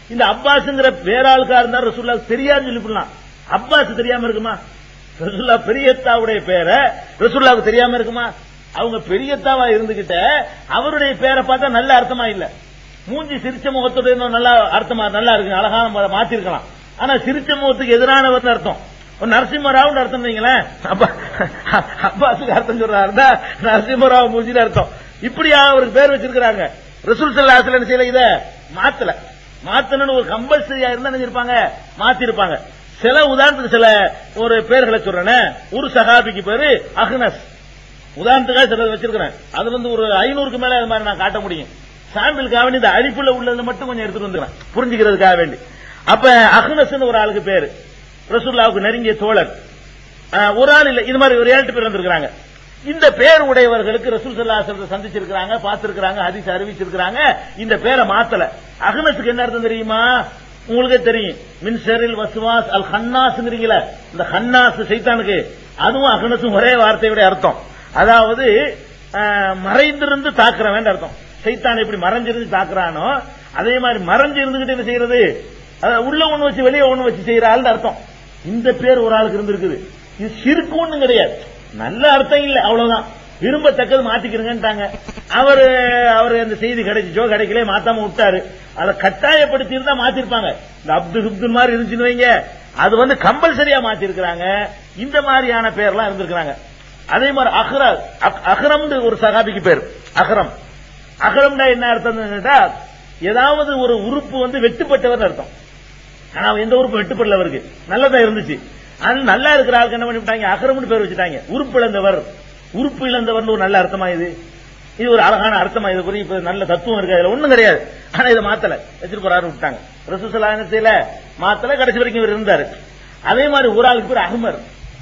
இந்த அப்பாஸ்ங்கிற வேற ஆளுக்கா இருந்தா ரசூல்லா தெரியாதுன்னு சொல்லிவிடலாம் அப்பாஸ் தெரியாம இருக்குமா ரசூல்லா பெரியத்தாவுடைய பேரை ரசூல்லாவுக்கு தெரியாம இருக்குமா அவங்க பெரியத்தாவா இருந்துகிட்ட அவருடைய பேரை பார்த்தா நல்ல அர்த்தமா இல்ல மூஞ்சி சிரிச்ச முகத்தோட இன்னும் நல்லா அர்த்தமா நல்லா இருக்கு அழகான முறை மாத்திருக்கலாம் ஆனா சிரிச்ச முகத்துக்கு எதிரானவர் அர்த்தம் ஒரு நரசிம்மராவுன்னு அர்த்தம் வைங்களேன் அப்ப அப்பாஸுக்கு அர்த்தம் சொல்றாருந்தா நரசிம்மராவ் மூஞ்சின்னு அர்த்தம் இப்படியா அவருக்கு பேர் வச்சிருக்கிறாங்க ரசூல் சல்லாஹ் என்ன செய்யல இத மாத்தல மாத்தணும்னு ஒரு கம்பல்சரியா இருந்தா நினைச்சிருப்பாங்க மாத்திருப்பாங்க சில உதாரணத்துக்கு சில ஒரு பேர்களை சொல்றேன் ஒரு சகாபிக்கு பேரு அஹ்னஸ் உதாரணத்துக்காக சில வச்சிருக்கிறேன் அது வந்து ஒரு ஐநூறுக்கு மேல அது மாதிரி நான் காட்ட முடியும் சாம்பிளுக்காக வேண்டி இந்த அழிப்புல உள்ளது மட்டும் கொஞ்சம் எடுத்துட்டு வந்துக்கிறேன் புரிஞ்சுக்கிறதுக்காக வேண்டி அப்ப அஹ்னஸ்னு ஒரு ஆளுக்கு பேரு ரசூல்லாவுக்கு நெருங்கிய தோழர் ஆஹ், ஒரு ஆள் இல்ல இது மாதிரி ஒரு ஏழு பேர் வந்திருக்கிறாங்க இந்த பேர் உடையவர்களுக்கு ரசூல் சல்லாசத்தை சந்திச்சிருக்கிறாங்க பார்த்திருக்கிறாங்க ஹதீஸ் அறிவிச்சிருக்கிறாங்க இந்த பேரை மாத்தல அகனத்துக்கு என்ன அர்த்தம் தெரியுமா உங்களுக்கே தெரியும் மின் ஷரில் வசுவாஸ் அல் ஹன்னாஸ்ங்கிறீங்களே இந்த ஹன்னாஸ் சைத்தானுக்கு அதுவும் அகனத்தும் ஒரே வார்த்தையுடைய அர்த்தம் அதாவது ஆஹ், மறைந்திருந்து தாக்குறவன் அர்த்தம் சைத்தான் எப்படி மறைஞ்சிருந்து தாக்குறானோ அதே மாதிரி மறைஞ்சு இருந்துகிட்டு என்ன செய்யறது அதாவது உள்ள ஒண்ணு வச்சு வெளியே ஒண்ணு வச்சு செய்யற ஆள்னு அர்த்தம் இந்த பேர் ஒரு ஆளுக்கு இருந்திருக்குது இது சிறுக்கு ஒண்ணும் கிடையாது நல்ல அர்த்தம் இல்ல அவ்வளவுதான் விரும்பத்தக்கது மாத்திக்கிறங்கன்ட்டாங்க அவரு அவர் அந்த செய்தி கிடைச்சிச்சோ கிடைக்கல மாத்தாம விட்டாரு அதை கட்டாயப்படுத்தி இருந்தா மாத்திருப்பாங்க இந்த அப்து ஹுப்து மாதிரி இருந்துச்சுன்னு வைங்க அது வந்து கம்பல்சரியா மாத்திருக்கிறாங்க இந்த மாதிரியான பேர்லாம் இருந்திருக்கிறாங்க அதே மாதிரி அஹ்ர அக்- அஹ்ரம்னு ஒரு சகாபிக்கு பேர் அஹ்ரம் அகலம்னா என்ன அர்த்தம் கேட்டா ஏதாவது ஒரு உறுப்பு வந்து வெட்டுப்பட்டவர் அர்த்தம் ஆனா அவன் எந்த உறுப்பு வெட்டுப்படல அவருக்கு நல்லதா இருந்துச்சு ஆனா நல்லா இருக்கிற ஆளுக்கு என்ன பண்ணிவிட்டாங்க அகரம்னு பேர் வச்சுட்டாங்க உறுப்பு இழந்தவர் உறுப்பு இழந்தவர்னு ஒரு நல்ல அர்த்தமா இது இது ஒரு அழகான அர்த்தமா இது புரியும் இப்ப நல்ல தத்துவம் இருக்கு அதுல ஒண்ணும் கிடையாது ஆனா இதை மாத்தல வச்சிட்டு போறாரு விட்டாங்க ரசூசலானத்தில மாத்தல கடைசி வரைக்கும் இவர் இருந்தாரு அதே மாதிரி ஒரு ஆளுக்கு பேர் அகமர்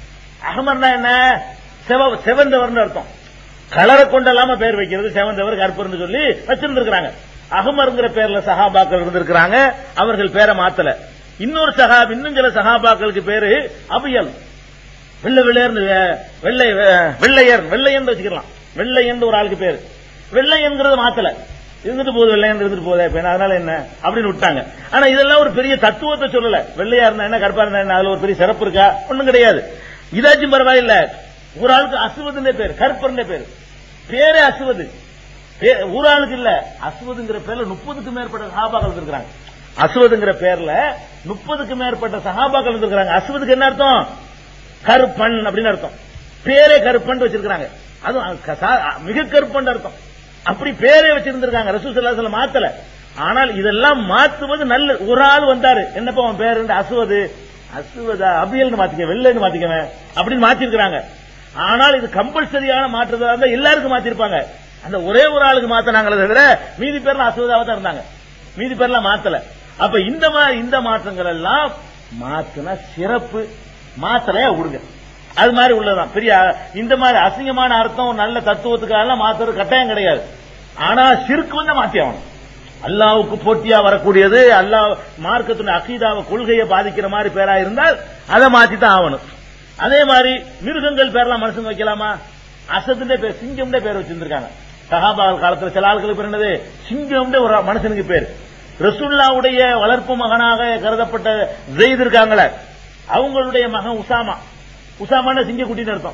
அகமர்னா என்ன செவ செவந்தவர்னு அர்த்தம் கலரை கொண்டல்லாம பேர் வைக்கிறது செவந்தவர் கற்பர்னு சொல்லி வச்சிருந்திருக்கிறாங்க அகமருங்கிற பேர்ல சஹாபாக்கள் இருந்திருக்கிறாங்க அவர்கள் பேரை மாத்தல இன்னொரு சஹாப் இன்னும் சில சஹாபாக்களுக்கு பேரு அபியல் வெள்ளை வெள்ளையர்னு அஹ், வெள்ளை அஹ், வெள்ளையர் வெள்ளையன் வச்சுக்கலாம் வெள்ளையன் ஒரு ஆளுக்கு பேரு வெள்ளையங்கிறது மாத்தல இருந்துட்டு போகுது வெள்ளையன் இருந்துட்டு போகுது இப்ப என்ன, அதனால என்ன அப்படின்னு விட்டாங்க ஆனா இதெல்லாம் ஒரு பெரிய தத்துவத்தை சொல்லல வெள்ளையா இருந்தா என்ன கருப்பா இருந்தா என்ன அதுல ஒரு பெரிய சிறப்பு இருக்கா ஒண்ணும் கிடையாது இதாச்சும் பரவாயில்ல ஒரு ஆளுக்கு அசுவதுன்னே பேர் கருப்பர்னே பேர் பேரே அசுவது பே- ஒரு ஆளுக்கு இல்ல அசுவதுங்கிற பேர்ல முப்பதுக்கு மேற்பட்ட சகாபாக்கள் இருந்திருக்காங்க அசுவதுங்கிற பேர்ல முப்பதுக்கு மேற்பட்ட சகாபாக்கள் இருந்திருக்காங்க அசுவதுக்கு என்ன அர்த்தம் கருப்பன் அப்படின்னு அர்த்தம் பேரே கருப்பன் வச்சிருக்காங்க அதுவும் அ- க- சா- மிக கருப்பன் அர்த்தம் அப்படி பேரே வச்சிருந்திருக்காங்க ரசூல் ஸல்லல்லாஹு அலைஹி மாத்தல ஆனால் இதெல்லாம் மாத்துவது நல்ல ஒரு ஆள் வந்தாரு என்னப்பா அவன் பேரு அசுவது அசுவதா அபியல்னு மாத்திக்க வெள்ளைன்னு மாத்திக்கவன் அப்படின்னு மாத்திருக்கிறாங்க ஆனால் இது கம்பல்சரியான மாற்றுதா இருந்தா எல்லாருக்கும் மாத்திருப்பாங்க அந்த ஒரே ஒரு ஆளுக்கு மாத்தினாங்களே தவிர மீதி பேர்லாம் அசுவதாவா தான் இருந்தாங்க மீதி பேர்லாம் மாத்தல அப்ப இந்த மாதிரி இந்த மாற்றங்கள் எல்லாம் மாத்துனா சிறப்பு மாத்தலையா விடுங்க அது மாதிரி உள்ளதுதான் பெரிய இந்த மாதிரி அசிங்கமான அர்த்தம் நல்ல தத்துவத்துக்காக மாத்துறது கட்டாயம் கிடையாது ஆனா சிறுக்கு வந்து மாத்தி ஆகணும் அல்லாவுக்கு போட்டியா வரக்கூடியது அல்லாஹ் மார்க்கத்தின் அகீதாவை கொள்கையை பாதிக்கிற மாதிரி பேரா இருந்தால் அதை மாத்தி தான் ஆகணும் அதே மாதிரி மிருகங்கள் பேர்லாம் மனுஷங்க வைக்கலாமா அசத்துடைய பேர் சிங்கம்னே பேர் வச்சிருந்திருக்காங்க சகாபால் காலத்துல சில ஆட்களுக்கு பேர் என்னது சிங்கம்னே ஒரு மனுஷனுக்கு பேர் ரசுல்லாவுடைய வளர்ப்பு மகனாக கருதப்பட்ட ஜெயித் இருக்காங்களே அவங்களுடைய மகன் உசாமா உசாமான சிங்க குட்டின்னு அர்த்தம்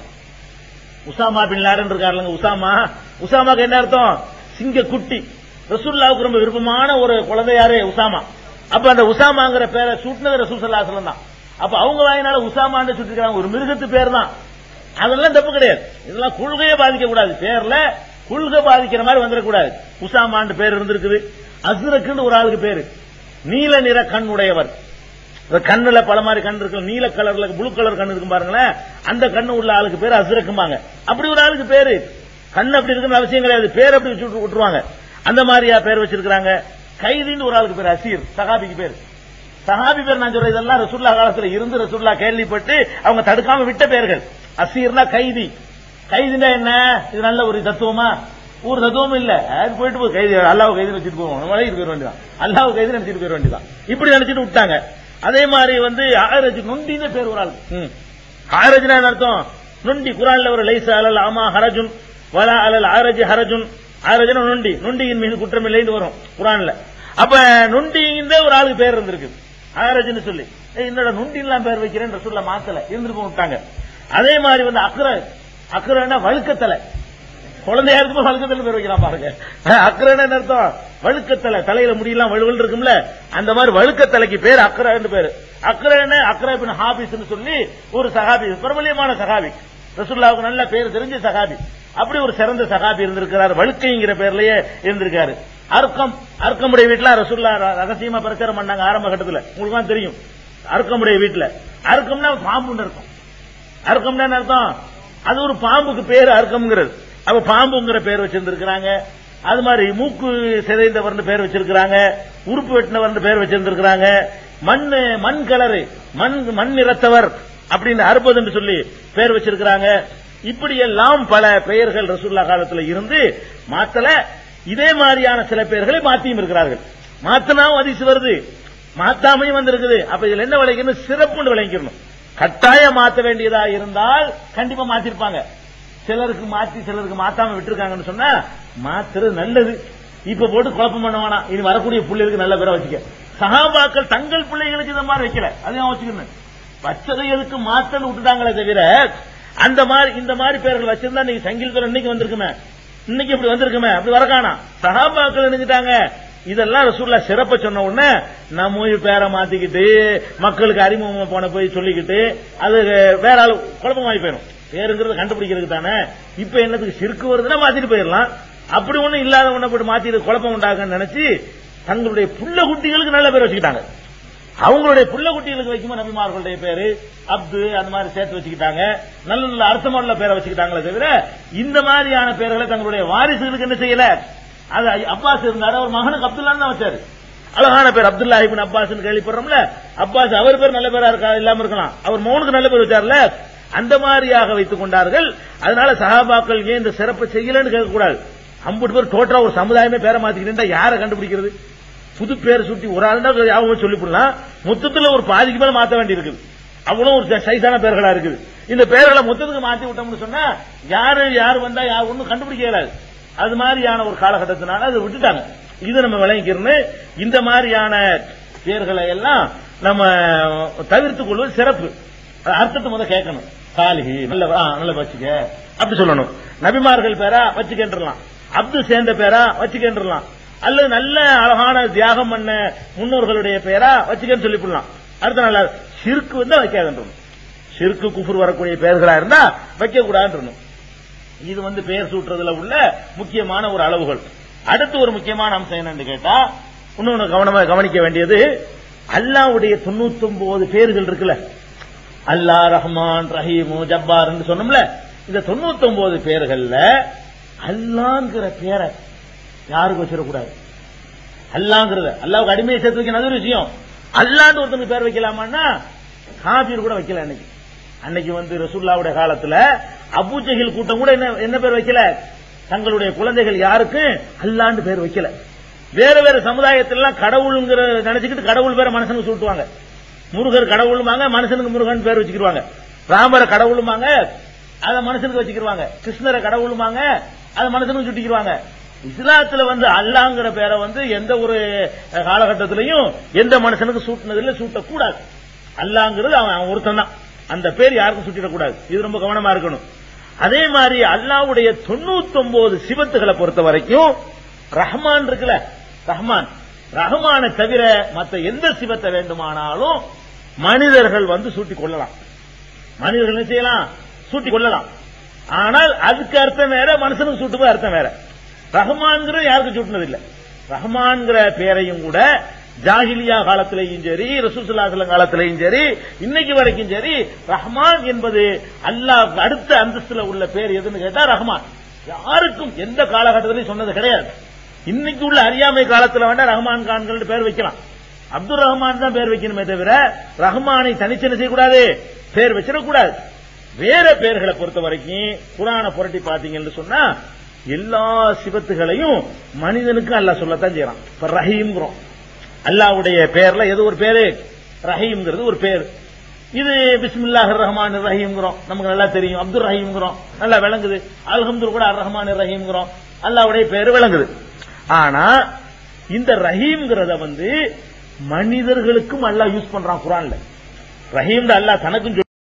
உசாமா பின் லாடன் இருக்காருலங்க உசாமா உசாமாக்கு என்ன அர்த்தம் சிங்க குட்டி ரசூல்லாவுக்கு ரொம்ப விருப்பமான ஒரு குழந்தை யாரு உசாமா அப்ப அந்த உசாமாங்கிற பேரை சூட்டினது ரசூல் சல்லாசலம் தான் அப்ப அவங்க வாயினால உசாமான்னு சுட்டிருக்காங்க ஒரு மிருகத்து பேர் தான் அதெல்லாம் தப்பு கிடையாது இதெல்லாம் கொள்கையை பாதிக்க கூடாது பேர்ல கொள்கை பாதிக்கிற மாதிரி வந்துடக்கூடாது உசாமான்னு பேர் இருந்திருக்குது அசுரக்குன்னு ஒரு ஆளுக்கு பேரு நீல நிற கண் உடையவர் இந்த கண்ணுல பல மாதிரி கண் இருக்கு நீல கலர்ல ப்ளூ கலர் கண் இருக்கும் பாருங்களேன் அந்த கண்ணு உள்ள ஆளுக்கு பேர் அசுரக்குமாங்க அப்படி ஒரு ஆளுக்கு பேரு கண் அப்படி இருக்குன்னு அவசியம் கிடையாது பேர் அப்படி வச்சு விட்டு- விட்டுருவாங்க அந்த மாதிரியா பேர் வச்சிருக்காங்க கைதின்னு ஒரு ஆளுக்கு பேர் அசீர் சகாபிக்கு பேர் சஹாபி பேர் நான் சொல்றேன் இதெல்லாம் ரசூல்லா காலத்துல இருந்து ரசூல்லா கேள்விப்பட்டு அவங்க தடுக்காம விட்ட பேர்கள் அசீர்னா கைதி கைதினா என்ன இது நல்ல ஒரு தத்துவமா ஒரு தத்துவம் இல்ல அது போயிட்டு போய் கைதி அல்லாஹ் கைதி வச்சுட்டு போவோம் நம்ம வழிக்கு போயிட வேண்டியதான் அல்லாஹ் கைதி நினைச்சிட்டு போயிட வேண்டியதான் இப்படி நினைச்சிட்டு விட்டாங்க அதே மாதிரி வந்து ஆயிரத்தி நொண்டின்னு பேர் ஒரு ஆள் ஆயிரஜினா அர்த்தம் நொண்டி குரான்ல ஒரு லைசா அலல் ஆமா ஹரஜுன் வலா அலல் ஆரஜி ஹரஜுன் ஆயிரஜன நொண்டி நொண்டியின் மீது குற்றமில்லைன்னு வரும் குரான்ல அப்ப நுண்டிங்க ஒரு ஆளுக்கு பேர் இருந்திருக்கு ஆரஜ்னு சொல்லி ஏய், என்னடா நுண்டின்லாம் பேர் வைக்கிறேன் ரசூல்லா மாத்தல இருந்துட்டு போட்டாங்க அதே மாதிரி வந்து அக்ர அக்ரன்னா வழுக்கத்தலை குழந்தையா இருக்கும்போது வழுக்கத்தலை பேர் வைக்கலாம் பாருங்க அக்ரன்னு என்ன அர்த்தம் வழுக்கத்தலை தலையில முடியெல்லாம் வலுவல் இருக்கும்ல அந்த மாதிரி வழுக்கத்தலைக்கு பேர் அக்ரன்னு பேரு அக்ரன்னு அக்ரா பின் ஹாபிஸ்னு சொல்லி ஒரு சகாபி பிரபலியமான சகாபி ரசூல்லாவுக்கு நல்ல பேர் தெரிஞ்ச சகாபி அப்படி ஒரு சிறந்த சகாபி இருந்திருக்கிறார் வழுக்கைங்கிற பேர்லயே இருந்திருக்காரு அர்க்கம் அர்க்கமுடைய வீட்டுல ரசூல்லா ர- ரகசியமா பிரச்சாரம் பண்ணாங்க ஆரம்ப கட்டத்துல உங்களுக்கு தான் தெரியும் அர்க்கமுடைய வீட்டுல அர்க்கம்னா பாம்புன்னு இருக்கும் அர்க்கம்னா என்ன அர்த்தம் அது ஒரு பாம்புக்கு பேரு அர்க்கம்ங்கிறது அப்ப பாம்புங்கிற பேர் வச்சிருந்திருக்கிறாங்க அது மாதிரி மூக்கு சிதைந்தவர்னு பேர் வச்சிருக்கிறாங்க உறுப்பு வெட்டினவர்னு பேர் வச்சிருந்திருக்கிறாங்க மண் மண் கலரு மண் மண் நிறத்தவர் அப்படின்னு அறுபதுன்னு சொல்லி பேர் வச்சிருக்கிறாங்க இப்படி எல்லாம் பல பெயர்கள் ரசூல்லா காலத்துல இருந்து மாத்தல இதே மாதிரியான சில பெயர்களை மாத்தியும் இருக்கிறார்கள் மாத்தனாவும் அதிசு வருது மாத்தாமையும் வந்திருக்குது அப்ப இதுல என்ன விளைக்கணும் சிறப்புன்னு விளைக்கணும் கட்டாயம் மாத்த வேண்டியதா இருந்தால் கண்டிப்பா மாத்திருப்பாங்க சிலருக்கு மாத்தி சிலருக்கு மாத்தாம விட்டுருக்காங்கன்னு சொன்னா மாத்துறது நல்லது இப்ப போட்டு குழப்பம் பண்ண வேணாம் இனி வரக்கூடிய பிள்ளைகளுக்கு நல்ல பேரை வச்சுக்க சகாபாக்கள் தங்கள் பிள்ளைகளுக்கு இந்த மாதிரி வைக்கல அதையும் வச்சுக்கணும் வச்சதை எதுக்கு மாத்தல் விட்டுட்டாங்களே தவிர அந்த மாதிரி இந்த மாதிரி பேர்கள் வச்சிருந்தா நீங்க சங்கில் இன்னைக்கு வந்திருக்குமே இன்னைக்கு இப்படி வந்திருக்குமே அப்படி வரக்கானா சகாபாக்கள் நினைச்சிட்டாங்க இதெல்லாம் ரசூல்லா சிறப்ப சொன்ன உடனே நம்ம போய் பேரை மாத்திக்கிட்டு மக்களுக்கு அறிமுகம் போன போய் சொல்லிக்கிட்டு அது வேற ஆளு குழப்பமாயி போயிடும் பேருங்கிறத கண்டுபிடிக்கிறதுக்கு தானே இப்ப என்னத்துக்கு சிறுக்கு வருதுன்னா மாத்திட்டு போயிடலாம் அப்படி ஒண்ணும் இல்லாத ஒண்ணு போட்டு மாத்திட்டு குழப்பம் உண்டாகன்னு நினைச்சு தங்களுடைய புள்ள குட்டிகளுக்கு நல்ல பேர் வச்சுக்கிட்டாங்க அவங்களுடைய புள்ள குட்டிகளுக்கு வைக்கும்போது நபிமார்களுடைய பேரு அப்து அந்த மாதிரி சேர்த்து வச்சுக்கிட்டாங்க நல்ல நல்ல அர்த்தமுள்ள பேரை வச்சுக்கிட்டாங்களே தவிர இந்த மாதிரியான பேர்களை தங்களுடைய வாரிசுகளுக்கு என்ன செய்யல அது அப்பாஸ் இருந்தாரு அவர் மகனுக்கு அப்துல்லான்னு தான் வச்சாரு அழகான பேர் அப்துல்லா இபின் அப்பாஸ் கேள்விப்படுறோம்ல அப்பாஸ் அவர் பேர் நல்ல பேரா இருக்கா இல்லாம இருக்கலாம் அவர் மௌனுக்கு நல்ல பேர் வச்சார்ல அந்த மாதிரியாக வைத்துக் கொண்டார்கள் அதனால சஹாபாக்கள் ஏன் இந்த சிறப்பு செய்யலன்னு கேட்கக்கூடாது அம்புட்டு பேர் டோட்டலா ஒரு சமுதாயமே பேரை மாத்திக்கிட்டு யாரை கண்டுபிடிக்கிறது புது பேர் சுட்டி ஒரு ஆள் தான் யாவும் சொல்லிவிடலாம் மொத்தத்துல ஒரு பாதிக்கு மேல மாத்த வேண்டி இருக்குது அவ்வளவு ஒரு சைஸான பேர்களா இருக்குது இந்த பேர்களை மொத்தத்துக்கு மாத்தி விட்டோம்னு சொன்னா யாரு யார் வந்தா யார் ஒன்னும் கண்டுபிடிக்க இயலாது அது மாதிரியான ஒரு காலகட்டத்தினால அதை விட்டுட்டாங்க இது நம்ம விளங்கிக்கிறோம் இந்த மாதிரியான பேர்களை எல்லாம் நம்ம தவிர்த்துக் கொள்வது சிறப்பு அது அர்த்தத்தை முதல்ல கேட்கணும் சாலிஹி நல்ல ஆ, நல்ல வச்சுக்க அப்படி சொல்லணும் நபிமார்கள் பேரா வச்சுக்கின்றலாம் அப்து சேர்ந்த பேரா வச்சுக்கின்றலாம் அல்லது நல்ல அழகான தியாகம் பண்ண முன்னோர்களுடைய பேரா வச்சுக்கன்னு சொல்லி போடலாம் அடுத்த நாள் சிறுக்கு வந்து வைக்காதுன்றணும் சிறுக்கு குஃபுர் வரக்கூடிய பெயர்களா இருந்தா வைக்க கூடாதுன்றணும் இது வந்து பெயர் சூட்டுறதுல உள்ள முக்கியமான ஒரு அளவுகள் அடுத்து ஒரு முக்கியமான அம்சம் என்னன்னு கேட்டா இன்னொன்னு கவனமா கவனிக்க வேண்டியது அல்லாவுடைய தொண்ணூத்தி ஒன்பது பேர்கள் இருக்குல்ல அல்லா ரஹ்மான் ரஹீமு ஜப்பார்னு சொன்னோம்ல இந்த தொண்ணூத்தி ஒன்பது பேர்கள்ல அல்லாங்கிற பேரை யாருக்கு வச்சிடக்கூடாது அல்லாங்கிறத அல்லாவுக்கு அடிமையை சேர்த்து வைக்கணும் அது ஒரு விஷயம் அல்லான்னு ஒருத்தனுக்கு பேர் வைக்கலாமான்னா காபீர் கூட வைக்கல அன்னைக்கு அன்னைக்கு வந்து ரசூல்லாவுடைய காலத்துல அபூஜஹில் கூட்டம் கூட என்ன என்ன பேர் வைக்கல தங்களுடைய குழந்தைகள் யாருக்கும் அல்லாண்டு பேர் வைக்கல வேற வேற சமுதாயத்திலாம் கடவுளுங்கிற நினைச்சுக்கிட்டு கடவுள் பேரை மனுஷனுக்கு சூட்டுவாங்க முருகர் கடவுளுமாங்க மனுஷனுக்கு முருகன் பேர் வச்சுக்கிடுவாங்க ராமரை கடவுளுமாங்க அத மனுஷனுக்கு வச்சுக்கிடுவாங்க கிருஷ்ணரை கடவுளுமாங்க அத மனுஷனுக்கு சுட்டிக்கிடுவாங்க இஸ்லாத்துல வந்து அல்லாங்கிற பேரை வந்து எந்த ஒரு காலகட்டத்திலையும் எந்த மனுஷனுக்கு சூட்டினதில்ல சூட்டக்கூடாது அல்லாங்கிறது அவன் அவன் ஒருத்தன் தான் அந்த பேர் யாருக்கும் சுட்டிடக்கூடாது இது ரொம்ப கவனமா இருக்கணும் அதே மாதிரி அல்லாவுடைய தொண்ணூத்தி ஒன்பது சிவத்துகளை பொறுத்த வரைக்கும் ரஹ்மான் இருக்குல்ல ரஹ்மான் ரஹ்மானை தவிர மற்ற எந்த சிவத்தை வேண்டுமானாலும் மனிதர்கள் வந்து சூட்டிக் கொள்ளலாம் மனிதர்கள் என்ன செய்யலாம் சூட்டிக் கொள்ளலாம் ஆனால் அதுக்கு அர்த்தம் வேற மனுஷனுக்கு சூட்டுவது அர்த்தம் வேற ரஹ்மான்கிற யாருக்கும் சூட்டினது இல்ல ரஹ்மான்கிற பேரையும் கூட ஜாஹிலியா காலத்திலையும் சரி ரசூசுல்லாசலம் காலத்திலையும் சரி இன்னைக்கு வரைக்கும் சரி ரஹ்மான் என்பது அல்லாஹ் அடுத்த அந்தஸ்துல உள்ள பேர் எதுன்னு கேட்டா ரஹ்மான் யாருக்கும் எந்த காலகட்டத்திலையும் சொன்னது கிடையாது இன்னைக்கு உள்ள அறியாமை காலத்துல வேணா ரஹ்மான் கான்கள் பேர் வைக்கலாம் அப்துல் ரஹ்மான் தான் பேர் வைக்கணுமே தவிர ரஹ்மானை தனிச்சனை செய்யக்கூடாது பேர் வச்சிடக்கூடாது வேற பேர்களை பொறுத்த வரைக்கும் குரான புரட்டி பாத்தீங்கன்னு சொன்னா எல்லா சிவத்துகளையும் மனிதனுக்கு அல்லாஹ் சொல்லத்தான் செய்யறான் இப்ப ரஹீம்ங்கிறோம் அல்லாவுடைய பேர்ல எது ஒரு பேரு ரஹீம்ங்கிறது ஒரு பேர் இது பிஸ்மில்லாஹ் ரஹ்மான் ரஹீம்ங்கிறோம் நமக்கு நல்லா தெரியும் அப்துல் ரஹீம்ங்கிறோம் நல்லா விளங்குது அல்ஹம்து கூட அர் ரஹ்மான் ரஹீம்ங்கிறோம் அல்லாவுடைய பேரு விளங்குது ஆனா இந்த ரஹீம்ங்கிறத வந்து மனிதர்களுக்கும் அல்லாஹ் யூஸ் பண்றான் குரான்ல ரஹீம் அல்லாஹ் தனக்கும்